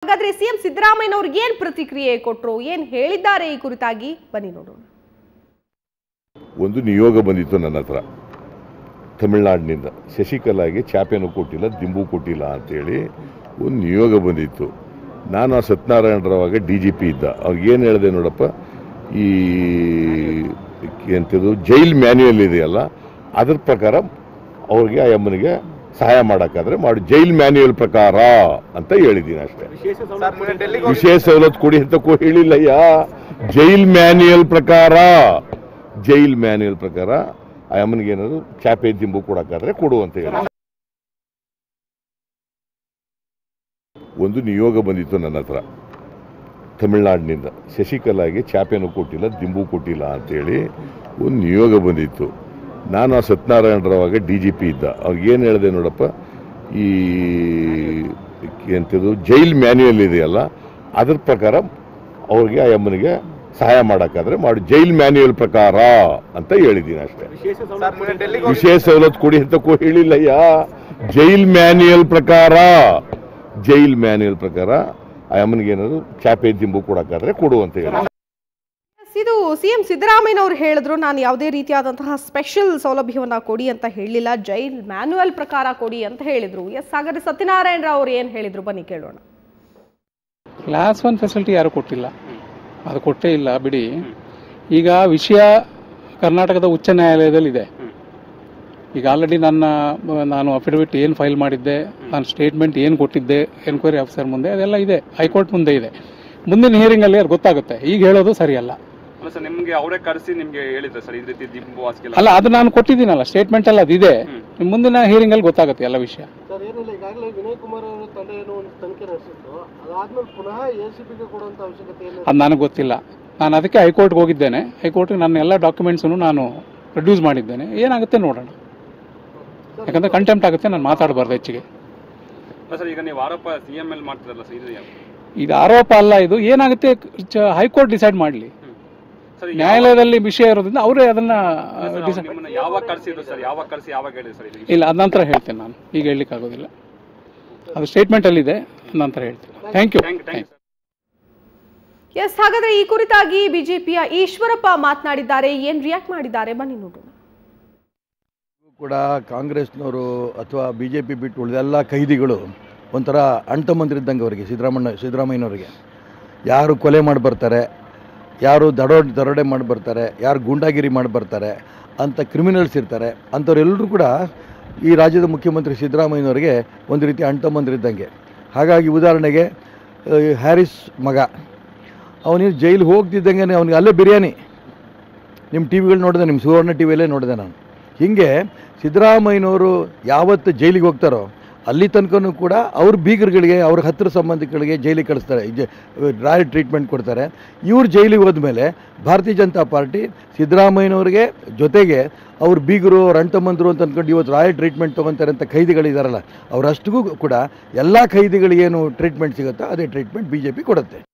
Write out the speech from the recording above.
ಹಾಗಾದ್ರೆ ಸಿಎಂ ಸಿದ್ದರಾಮಯ್ಯನವ್ರಿಗೆ ಏನ್ ಪ್ರತಿಕ್ರಿಯೆ ಕೊಟ್ರು ಏನ್ ಹೇಳಿದ್ದಾರೆ ಈ ಕುರಿತಾಗಿ ಬನ್ನಿ ನೋಡೋಣ ಒಂದು ನಿಯೋಗ ಬಂದಿತ್ತು ನನ್ನ ಹತ್ರ ತಮಿಳ್ನಾಡಿನಿಂದ ಶಶಿಕಲಾಗೆ ಚಾಪೆನೂ ಕೊಟ್ಟಿಲ್ಲ ದಿಂಬು ಕೊಟ್ಟಿಲ್ಲ ಅಂತೇಳಿ ಒಂದು ನಿಯೋಗ ಬಂದಿತ್ತು ನಾನು ಆ ಸತ್ಯನಾರಾಯಣರಾವಾಗ ಡಿ ಜಿ ಪಿ ಇದ್ದ ಅವ್ರಿಗೆ ಏನು ಹೇಳಿದೆ ನೋಡಪ್ಪ ಈ ಎಂಥದ್ದು ಜೈಲ್ ಮ್ಯಾನ್ಯುಯಲ್ ಇದೆಯಲ್ಲ ಅದ್ರ ಪ್ರಕಾರ ಅವ್ರಿಗೆ ಆ ಅಮ್ಮನಿಗೆ ಸಹಾಯ ಮಾಡೋಕ್ಕಾದ್ರೆ ಮಾಡಿ ಜೈಲ್ ಮ್ಯಾನ್ಯುಯಲ್ ಪ್ರಕಾರ ಅಂತ ಹೇಳಿದ್ದೀನಿ ಅಷ್ಟೇ ವಿಶೇಷ ಸವಲತ್ತು ಕೊಡಿ ಅಂತ ಕೋ ಹೇಳಿಲ್ಲಯ್ಯ ಜೈಲ್ ಮ್ಯಾನ್ಯುಯಲ್ ಪ್ರಕಾರ ಜೈಲ್ ಮ್ಯಾನ್ಯುಯಲ್ ಪ್ರಕಾರ ಆ ಅಮ್ಮನಿಗೆ ಏನಾದ್ರು ಚಾಪೆ ದಿಂಬು ಕೊಡಕ್ಕಾದ್ರೆ ಕೊಡು ಅಂತ ಹೇಳಿ ಒಂದು ನಿಯೋಗ ಬಂದಿತ್ತು ನನ್ನ ಹತ್ರ ತಮಿಳ್ನಾಡಿನಿಂದ ಶಶಿಕಲಾಗೆ ಚಾಪೆನೂ ಕೊಟ್ಟಿಲ್ಲ ದಿಂಬು ಕೊಟ್ಟಿಲ್ಲ ಅಂತೇಳಿ ಒಂದು ನಿಯೋಗ ಬಂದಿತ್ತು ನಾನು ಆ ಸತ್ಯನಾರಾಯಣರಾವಾಗ ಡಿ ಜಿ ಪಿ ಇದ್ದ ಅವ್ರಿಗೆ ಏನು ಹೇಳಿದೆ ನೋಡಪ್ಪ ಈ ಎಂಥದ್ದು ಜೈಲ್ ಮ್ಯಾನ್ಯುಯಲ್ ಇದೆಯಲ್ಲ ಅದ್ರ ಪ್ರಕಾರ ಅವ್ರಿಗೆ ಆ ಅಮ್ಮನಿಗೆ ಸಹಾಯ ಮಾಡೋಕ್ಕಾದ್ರೆ ಮಾಡಿ ಜೈಲ್ ಮ್ಯಾನ್ಯುಯಲ್ ಪ್ರಕಾರ ಅಂತ ಹೇಳಿದ್ದೀನಿ ಅಷ್ಟೇ ವಿಶೇಷ ಸವಲತ್ತು ಕೊಡಿ ಅಂತ ಕೋ ಹೇಳಿಲ್ಲಯ್ಯ ಜೈಲ್ ಮ್ಯಾನ್ಯುಯಲ್ ಪ್ರಕಾರ ಜೈಲ್ ಮ್ಯಾನ್ಯುಯಲ್ ಪ್ರಕಾರ ಆ ಅಮ್ಮನಿಗೆ ಏನಾದ್ರು ಚಾಪೆ ದಿಂಬು ಕೊಡಕ್ಕಾದ್ರೆ ಕೊಡು ಅಂತ ಹೇಳಿ ಎಸ್, ಇದು ಸಿಎಂ ಸಿದ್ದರಾಮಯ್ಯನವರು ಹೇಳಿದ್ರು ನಾನು ಯಾವುದೇ ರೀತಿಯಾದಂತಹ ಸ್ಪೆಷಲ್ ಸೌಲಭ್ಯವನ್ನ ಕೊಡಿ ಅಂತ ಹೇಳಿಲ್ಲ ಜೈಲ್ ಮ್ಯಾನ್ಯುಯಲ್ ಪ್ರಕಾರ ಕೊಡಿ ಅಂತ ಹೇಳಿದ್ರು ಎಸ್ ಹಾಗಾದ್ರೆ ಸತ್ಯನಾರಾಯಣ ರಾವ್ ಅವ್ರು ಏನ್ ಹೇಳಿದ್ರು ಬನ್ನಿ ಕೇಳೋಣ ಕ್ಲಾಸ್ ಒನ್ ಫೆಸಿಲಿಟಿ ಯಾರು ಕೊಟ್ಟಿಲ್ಲ ಅದು ಕೊಟ್ಟೇ ಇಲ್ಲ ಬಿಡಿ ಈಗ ವಿಷಯ ಕರ್ನಾಟಕದ ಉಚ್ಚ ನ್ಯಾಯಾಲಯದಲ್ಲಿದೆ ಈಗ ಆಲ್ರೆಡಿ ನನ್ನ ನಾನು ಅಫಿಡವಿಟ್ ಏನು ಫೈಲ್ ಮಾಡಿದ್ದೆ ನಾನು ಸ್ಟೇಟ್ಮೆಂಟ್ ಏನು ಕೊಟ್ಟಿದ್ದೆ ಎನ್ಕ್ವೈರಿ ಆಫೀಸರ್ ಮುಂದೆ ಅದೆಲ್ಲ ಇದೆ ಹೈಕೋರ್ಟ್ ಮುಂದೆ ಇದೆ ಮುಂದಿನ ಹಿಯರಿಂಗಲ್ಲಿ ಅದು ಗೊತ್ತಾಗುತ್ತೆ ಈಗ ಹೇಳೋದು ಸರಿಯಲ್ಲ ಅಲ್ಲ ಸರ್ ನಿಮ್ಗೆ ಅವರೇ ಕರೆಸಿ ನಿಮ್ಗೆ ಹೇಳಿದ್ರೆ ಸರ್ ಈ ರೀತಿ ದಿಂಬು ಹಾಸಿಗೆಲ್ಲ ಅಲ್ಲ ಅದು ನಾನು ಕೊಟ್ಟಿದ್ದೀನಲ್ಲ ಸ್ಟೇಟ್ಮೆಂಟ್ ಎಲ್ಲ ಅದಿದೆ ಮುಂದಿನ ಹಿಯರಿಂಗಲ್ಲಿ ಗೊತ್ತಾಗುತ್ತೆ ಎಲ್ಲ ವಿಷಯ ಸರ್ ಏನಿಲ್ಲ ಈಗಾಗಲೇ ವಿನಯ್ ಕುಮಾರ್ ಅವರ ತಂಡ ಏನೋ ಒಂದು ತನಿಖೆ ನಡೆಸಿತ್ತು ಅದಾದ್ಮೇಲೆ ಪುನಃ ಎ ಸಿ ಬಿಗೆ ಕೊಡುವಂತ ಅವಶ್ಯಕತೆ ಏನು ಅದು ನನಗೆ ಗೊತ್ತಿಲ್ಲ ನಾನು ಅದಕ್ಕೆ ಹೈಕೋರ್ಟ್ಗೆ ಹೋಗಿದ್ದೇನೆ ಹೈಕೋರ್ಟ್ಗೆ ನನ್ನ ಎಲ್ಲ ಡಾಕ್ಯುಮೆಂಟ್ಸನ್ನು ನಾನು ಪ್ರೊಡ್ಯೂಸ್ ಮಾಡಿದ್ದೇನೆ ಏನಾಗುತ್ತೆ ನೋಡೋಣ ಯಾಕಂದ್ರೆ ಕಂಟೆಂಪ್ಟ್ ಆಗುತ್ತೆ ನಾನು ಮಾತಾಡಬಾರ್ದು ಹೆಚ್ಚಿಗೆ ಅಲ್ಲ ಸರ್ ಈಗ ನೀವು ಆರೋಪ ಸಿ ಎಂ ಎಲ್ ಮಾಡ್ತಿರಲ್ಲ ಸರ್ ಇದು ಯಾವ- ಇದು ಆರೋಪ ಅಲ್ಲ ಇದು ಏನಾಗುತ್ತೆ ಚ- ಹೈಕೋರ್ಟ್ ಡಿಸೈಡ್ ಮಾಡಲಿ ಸರ್ ಯಾವ- ನ್ಯಾಯಾಲಯದಲ್ಲಿ ವಿಷಯ ಇರೋದ್ರಿಂದ ಅವರೇ ಅದನ್ನ ಅಲ್ಲ ಸರ್, ಅವ್ರು ಡಿಸೈಡ್ ನಿಮ್ಮನ್ನ ಯಾವಾಗ ಕರೆಸಿದ್ರು ಸರ್ ಯಾವಾಗ ಕರೆಸಿ ಯಾವಾಗ ಹೇಳಿದ್ರು ಸರ್ ಇದು ಇಲ್ಲ ಅದ ನಂತರ ಹೇಳ್ತೇನೆ ನಾನು ಈಗ ಹೇಳಲಿಕ್ಕೆ ಆಗೋದಿಲ್ಲ ಅದು ಸ್ಟೇಟ್ಮೆಂಟಲ್ಲಿದೆ ನಂತರ ಹೇಳ್ತೇನೆ thank you thank thank you yes ಹಾಗಾದ್ರೆ ಈ ಕುರಿತಾಗಿ ಬಿಜೆಪಿಯ ಈಶ್ವರಪ್ಪ ಮಾತನಾಡಿದ್ದಾರೆ ಏನ್ ರಿಯಾಕ್ಟ್ ಮಾಡಿದ್ದಾರೆ ಬನ್ನಿ ನೋಡೋಣ ಕೂಡ ಕಾಂಗ್ರೆಸ್ನವರು ಅಥವಾ ಬಿ ಜೆ ಪಿ ಬಿಟ್ಟು ಉಳಿದೆಲ್ಲ ಖೈದಿಗಳು ಒಂಥರ ಅಂಟಮಂದಿರಿದ್ದಂಗೆ ಅವರಿಗೆ ಸಿದ್ದರಾಮಣ್ಣ ಸಿದ್ದರಾಮಯ್ಯನವರಿಗೆ ಯಾರು ಕೊಲೆ ಮಾಡಿ ಬರ್ತಾರೆ ಯಾರು ದಡೋ ದರೋಡೆ ಮಾಡಿ ಬರ್ತಾರೆ ಯಾರು ಗೂಂಡಾಗಿರಿ ಮಾಡಿ ಬರ್ತಾರೆ ಅಂತ ಕ್ರಿಮಿನಲ್ಸ್ ಇರ್ತಾರೆ ಅಂಥವ್ರೆಲ್ಲರೂ ಕೂಡ ಈ ರಾಜ್ಯದ ಮುಖ್ಯಮಂತ್ರಿ ಸಿದ್ದರಾಮಯ್ಯನವರಿಗೆ ಒಂದು ರೀತಿ ಅಂಟಮಂದಿರಿದ್ದಂಗೆ ಹಾಗಾಗಿ ಉದಾಹರಣೆಗೆ ಆ, ಹ್ಯಾರಿಸ್ ಮಗ ಅವನಿಗೆ ಜೈಲಿಗೆ ಹೋಗ್ತಿದ್ದಂಗೆ ಅವನಿಗೆ ಅಲ್ಲೇ ಬಿರಿಯಾನಿ ನಿಮ್ಮ ಟಿ ವಿಗಳು ನೋಡಿದೆ ನಿಮ್ಮ ಸುವರ್ಣ ಟಿ ವಿಯಲ್ಲೇ ನೋಡಿದೆ ನಾನು ಹೀಗೆ ಸಿದ್ದರಾಮಯ್ಯನವರು ಯಾವತ್ತು ಜೈಲಿಗೆ ಹೋಗ್ತಾರೋ ಅಲ್ಲಿ ತನಕನೂ ಕೂಡ ಅವ್ರ ಬೀಗರುಗಳಿಗೆ ಅವ್ರ ಹತ್ತಿರ ಸಂಬಂಧಿಕರಿಗೆ ಜೈಲಿಗೆ ಕಳಿಸ್ತಾರೆ ಜ ರಾಯಲ್ ಟ್ರೀಟ್ಮೆಂಟ್ ಕೊಡ್ತಾರೆ ಇವ್ರು ಜೈಲಿಗೆ ಹೋದ್ಮೇಲೆ ಭಾರತೀಯ ಜನತಾ ಪಾರ್ಟಿ ಸಿದ್ದರಾಮಯ್ಯನವ್ರಿಗೆ ಜೊತೆಗೆ ಅವ್ರ ಬೀಗರು ಅವ್ರ ಅಂಟಮಂದರು ಅಂತ ಅಂದ್ಕೊಂಡು ಇವತ್ತು ರಾಯಲ್ ಟ್ರೀಟ್ಮೆಂಟ್ ತೊಗೊತಾರೆ ಅಂತ ಖೈದಿಗಳಿದಾರಲ್ಲ ಅವರಷ್ಟಿಗೂ ಕೂಡ ಎಲ್ಲ ಖೈದಿಗಳಿಗೇನು ಟ್ರೀಟ್ಮೆಂಟ್ ಸಿಗುತ್ತೋ ಅದೇ ಟ್ರೀಟ್ಮೆಂಟ್ ಬಿ ಜೆ ಪಿ ಕೊಡುತ್ತೆ